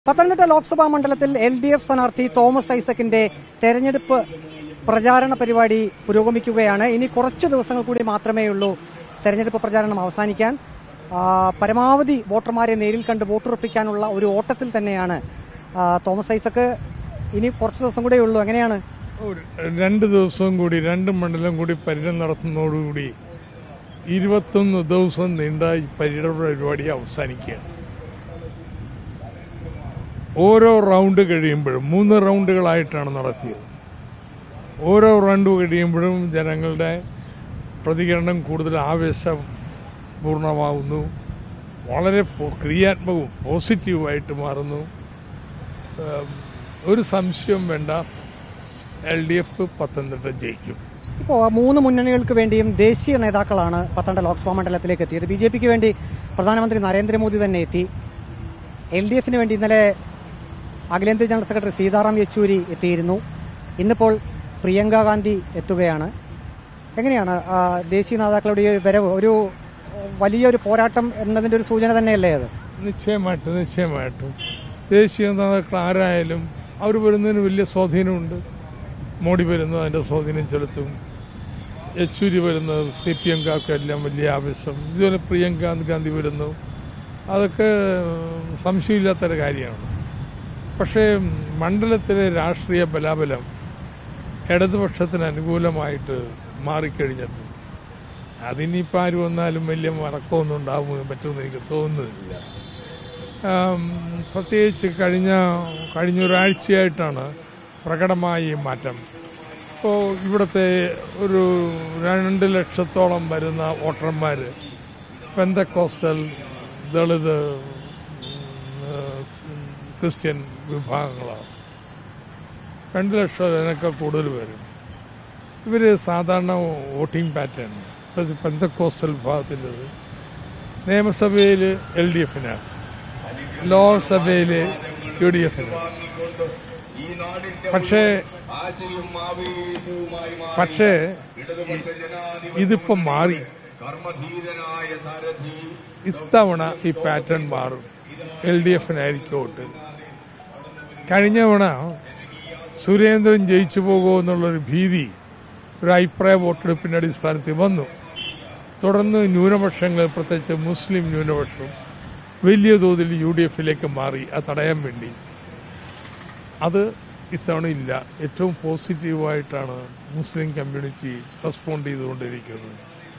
പത്തനംതിട്ട ലോക്സഭാ മണ്ഡലത്തിൽ L D F സ്ഥാനാർത്ഥി തോമസ് ഐസക്കിന്റെ തെരഞ്ഞെടുപ്പ് പ്രചാരണ പരിപാടി പുരോഗമിക്കുകയാണ് ഇനി കുറച്ച് ദിവസങ്ങൾ കൂടി മാത്രമേ ഉള്ളൂ തെരഞ്ഞെടുപ്പ് പ്രചാരണം അവസാനിക്കാൻ ആ, പരമാവധി വോട്ടർമാരെ നേരിൽ കണ്ട് വോട്ടുറപ്പിക്കാനുള്ള ഒരു ഓട്ടത്തിൽ തന്നെയാണ് ആ, തോമസ് ഐസക്ക് ഇനി കുറച്ച് ദിവസം കൂടെ ഉള്ളൂ എങ്ങനെയാണ് ഒരു രണ്ട് ദിവസവും കൂടി രണ്ട് മണ്ഡലം കൂടി പര്യടനം നടത്തുന്നതോടുകൂടി ഇരുപത്തൊന്ന് ദിവസം നീണ്ട ഈ പര്യടന പരിപാടി അവസാനിക്കുകയാണ് ഓരോ റൗണ്ട് കഴിയുമ്പോഴും മൂന്ന് റൗണ്ടുകളായിട്ടാണ് നടത്തിയത് ഓരോ റൗണ്ട് കഴിയുമ്പോഴും ജനങ്ങളുടെ പ്രതികരണം കൂടുതൽ ആവേശപൂർണമാവുന്നു വളരെ പോ- ക്രിയാത്മകവും പോസിറ്റീവായിട്ട് മാറുന്നു ഏം, ഒരു സംശയവും വേണ്ട എൽ ഡി എഫ് പത്തനംതിട്ട ജയിക്കും ഇപ്പോൾ മൂന്ന് മുന്നണികൾക്ക് വേണ്ടിയും ദേശീയ നേതാക്കളാണ് പത്തനംതിട്ട ലോക്സഭാ മണ്ഡലത്തിലേക്ക് എത്തിയത് ബി ജെ പിക്ക് വേണ്ടി പ്രധാനമന്ത്രി നരേന്ദ്രമോദി തന്നെ എത്തി എൽ ഡി എഫിന് വേണ്ടി ഇന്നലെ അഖിലേന്ത്യാ ജനറൽ സെക്രട്ടറി സീതാറാം യെച്ചൂരി എത്തിയിരുന്നു ഇന്നിപ്പോൾ പ്രിയങ്ക ഗാന്ധി എത്തുകയാണ് എങ്ങനെയാണ് ആ, ദേശീയ നേതാക്കളുടെ ഈ വരവ് ഒരു വലിയൊരു പോരാട്ടം എന്നതിന്റെ ഒരു സൂചന തന്നെയല്ലേ അത് നിശ്ചയമായിട്ടും നിശ്ചയമായിട്ടും ദേശീയ നേതാക്കൾ ആരായാലും അവർ വരുന്നതിന് വലിയ സ്വാധീനമുണ്ട് മോഡി വരുന്നത് അതിന്റെ സ്വാധീനം ചെലുത്തും യെച്ചൂരി വരുന്നത് സി പി എംകാർക്കെല്ലാം വലിയ ആവശ്യം ഇതുപോലെ പ്രിയങ്ക ഗാന്ധി വരുന്നു അതൊക്കെ സംശയമില്ലാത്തൊരു കാര്യമാണ് പക്ഷേ മണ്ഡലത്തിലെ രാഷ്ട്രീയ ബലാബലം ഇടതുപക്ഷത്തിന് അനുകൂലമായിട്ട് മാറിക്കഴിഞ്ഞിട്ടുണ്ട് അതിനിപ്പോൾ ആര് വന്നാലും വലിയ മറക്കമൊന്നും ഉണ്ടാകുമെന്ന് പറ്റുമെന്ന് എനിക്ക് തോന്നുന്നില്ല ആം, പ്രത്യേകിച്ച് കഴിഞ്ഞ കഴിഞ്ഞ ഒരാഴ്ചയായിട്ടാണ് പ്രകടമായ ഈ മാറ്റം ഇപ്പോൾ ഇവിടുത്തെ ഒരു രണ്ട് ലക്ഷത്തോളം വരുന്ന വോട്ടർമാർ പെന്തക്കോസ്റ്റൽ ദളിത് ഉം, ക്രിസ്ത്യൻ വിഭാഗങ്ങളാണ് രണ്ട് ലക്ഷം അതിനൊക്കെ കൂടുതൽ വരും ഇവര് സാധാരണ വോട്ടിംഗ് പാറ്റേൺ പെന്തക്കോസ്റ്റൽ വിഭാഗത്തിൻ്റെത് നിയമസഭയിൽ എൽ ഡി എഫിനാണ് ലോക്സഭയിൽ യു ഡി എഫിനാണ് പക്ഷേ പക്ഷേ ഇതിപ്പോ മാറി ഇത്തവണ ഈ പാറ്റേൺ മാറും എൽ ഡി എഫിനായിരിക്കും വോട്ട് കഴിഞ്ഞ തവണ സുരേന്ദ്രൻ ജയിച്ചു പോകുമോ എന്നുള്ളൊരു ഭീതി ഒരു അഭിപ്രായ വോട്ടെടുപ്പിന്റെ അടിസ്ഥാനത്തിൽ വന്നു തുടർന്ന് ന്യൂനപക്ഷങ്ങൾ പ്രത്യേകിച്ച് മുസ്ലിം ന്യൂനപക്ഷം വലിയ തോതിൽ യു ഡി എഫിലേക്ക് മാറി അത് തടയാൻ വേണ്ടി അത് ഇത്തവണ ഇല്ല ഏറ്റവും പോസിറ്റീവായിട്ടാണ് മുസ്ലിം കമ്മ്യൂണിറ്റി റെസ്പോണ്ട് ചെയ്തുകൊണ്ടിരിക്കുന്നത്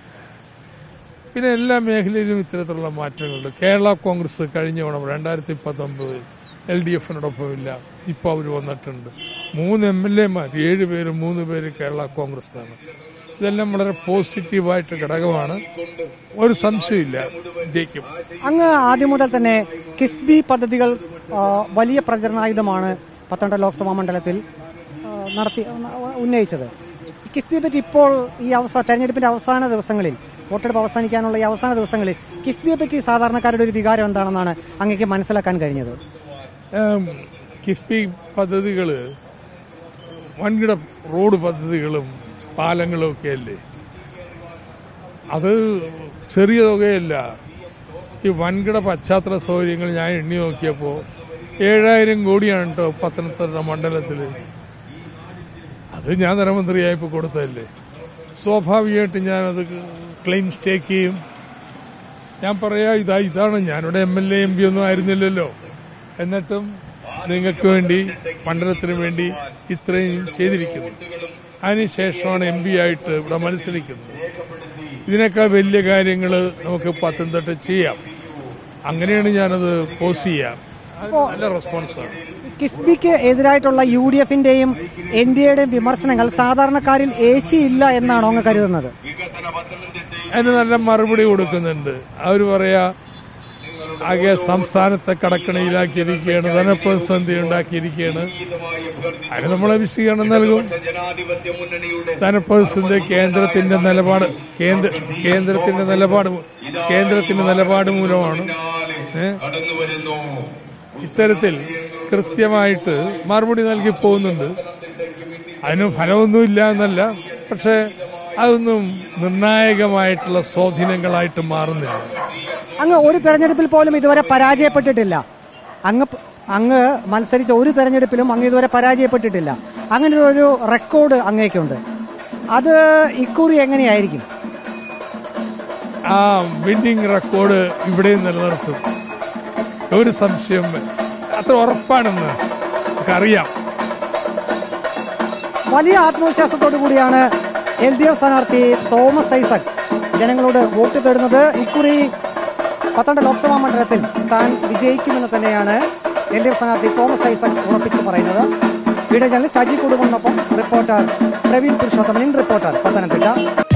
പിന്നെ എല്ലാ മേഖലയിലും ഇത്തരത്തിലുള്ള മാറ്റങ്ങളുണ്ട് കേരള കോൺഗ്രസ് കഴിഞ്ഞ തവണ രണ്ടായിരത്തി പത്തൊമ്പത് എൽ ഡി എഫിനോടൊപ്പമില്ല ഇപ്പോൾ അവർ വന്നിട്ടുണ്ട് മൂന്ന് എം എൽ എമാർ ഏഴ് പേര് മൂന്ന് പേര് കേരള കോൺഗ്രസ് ആണ് ഇതെല്ലാം വളരെ പോസിറ്റീവായിട്ട് ഘടകമാണ് ഒരു സംശയമില്ല ജയിക്കും അങ്ങ് ആദ്യം മുതൽ തന്നെ കിഫ്ബി പദ്ധതികൾ ആ, വലിയ പ്രചരണായുധമാണ് പത്തനംതിട്ട ലോക്സഭാ മണ്ഡലത്തിൽ ആ, നടത്തി ഉന്നയിച്ചത് കിഫ്ബിയെ പറ്റി ഇപ്പോൾ ഈ അവസാന തെരഞ്ഞെടുപ്പിന്റെ അവസാന ദിവസങ്ങളിൽ വോട്ടെടുപ്പ് അവസാനിക്കാനുള്ള ഈ അവസാന ദിവസങ്ങളിൽ കിഫ്ബിയെ പറ്റി സാധാരണക്കാരുടെ ഒരു വികാരം എന്താണെന്നാണ് അങ്ങേക്ക് മനസ്സിലാക്കാൻ കഴിഞ്ഞത് ഏം, കിഫ്ബി പദ്ധതികൾ വൻകിട റോഡ് പദ്ധതികളും പാലങ്ങളും ഒക്കെ അല്ലേ അത് ചെറിയ തുകയല്ല ഈ വൻകിട പശ്ചാത്തല സൗകര്യങ്ങൾ ഞാൻ എണ്ണി നോക്കിയപ്പോൾ ഏഴായിരം കോടിയാണ് കേട്ടോ പത്തനംതിട്ട മണ്ഡലത്തിൽ അത് ഞാൻ ധനമന്ത്രിയായപ്പോൾ കൊടുത്തതല്ലേ സ്വാഭാവികമായിട്ട് ഞാനത് ക്ലെയിം സ്റ്റേക്ക് ചെയ്യും ഞാൻ പറയാ ഇതാ ഇതാണ് ഞാനിവിടെ M L A M P ഒന്നും ആയിരുന്നില്ലല്ലോ എന്നിട്ടും നിങ്ങൾക്ക് വേണ്ടി മണ്ഡലത്തിന് വേണ്ടി ഇത്രയും ചെയ്തിരിക്കുന്നു അതിനുശേഷമാണ് എം പി ആയിട്ട് ഇവിടെ മത്സരിക്കുന്നത് ഇതിനേക്കാൾ വലിയ കാര്യങ്ങൾ നമുക്ക് പത്തനംതിട്ട ചെയ്യാം അങ്ങനെയാണ് ഞാനത് പോസ് ചെയ്യാം അത് നല്ല റെസ്പോൺസാണ് കിഫ്ബിക്ക് എതിരായിട്ടുള്ള യു ഡി എഫിന്റെയും എൻ ഡി എയുടെയും വിമർശനങ്ങൾ സാധാരണക്കാരിൽ ഏശിയില്ല എന്നാണോ അങ്ങ് കരുതുന്നത് അതിന് നല്ല മറുപടി കൊടുക്കുന്നുണ്ട് അവർ പറയാ ആകെ സംസ്ഥാനത്തെ കടക്കണിയിലാക്കിയിരിക്കുകയാണ് ധനപ്രതിസന്ധി ഉണ്ടാക്കിയിരിക്കുകയാണ് അതിന് നമ്മളെ വിശദീകരണം നൽകും ധനപ്രതിസന്ധി കേന്ദ്രത്തിന്റെ നിലപാട് കേന്ദ്ര കേന്ദ്രത്തിന്റെ നിലപാട് മൂ- കേന്ദ്രത്തിന്റെ നിലപാട് മൂലമാണ് ഏ? ഇത്തരത്തിൽ കൃത്യമായിട്ട് മറുപടി നൽകി പോകുന്നുണ്ട് അതിന് ഫലമൊന്നുമില്ല എന്നല്ല പക്ഷെ അതൊന്നും നിർണായകമായിട്ടുള്ള സ്വാധീനങ്ങളായിട്ട് മാറുന്നില്ല അങ്ങ് ഒരു തെരഞ്ഞെടുപ്പിൽ പോലും ഇതുവരെ പരാജയപ്പെട്ടിട്ടില്ല അങ്ങ് പ- അങ്ങ് മത്സരിച്ച ഒരു തെരഞ്ഞെടുപ്പിലും അങ്ങ് ഇതുവരെ പരാജയപ്പെട്ടിട്ടില്ല അങ്ങനെ ഒരു റെക്കോർഡ് അങ്ങേക്കുണ്ട് അത് ഇക്കുറി എങ്ങനെയായിരിക്കും ആ വിന്നിംഗ് റെക്കോർഡ് ഇവിടെയും നിലനിർത്തും ഒരു സംശയം അത്ര ഉറപ്പാണെന്ന് നമുക്കറിയാം വലിയ ആത്മവിശ്വാസത്തോടു കൂടിയാണ് എൽ ഡി എഫ് സ്ഥാനാർത്ഥി തോമസ് ഐസക് ജനങ്ങളോട് വോട്ട് തേടുന്നത് ഇക്കുറി പത്തനംതിട്ട ലോക്സഭാ മണ്ഡലത്തിൽ താൻ വിജയിക്കുമെന്ന് തന്നെയാണ് എൽ ഡി എഫ് സ്ഥാനാർത്ഥി തോമസ് ഐസക് ഉറപ്പിച്ചു പറയുന്നത് വീഡിയോ ജേർണലിസ്റ്റ് അജി കുടുംബനൊപ്പം reporter Praveen Purushothaman in reporter Pathanamthitta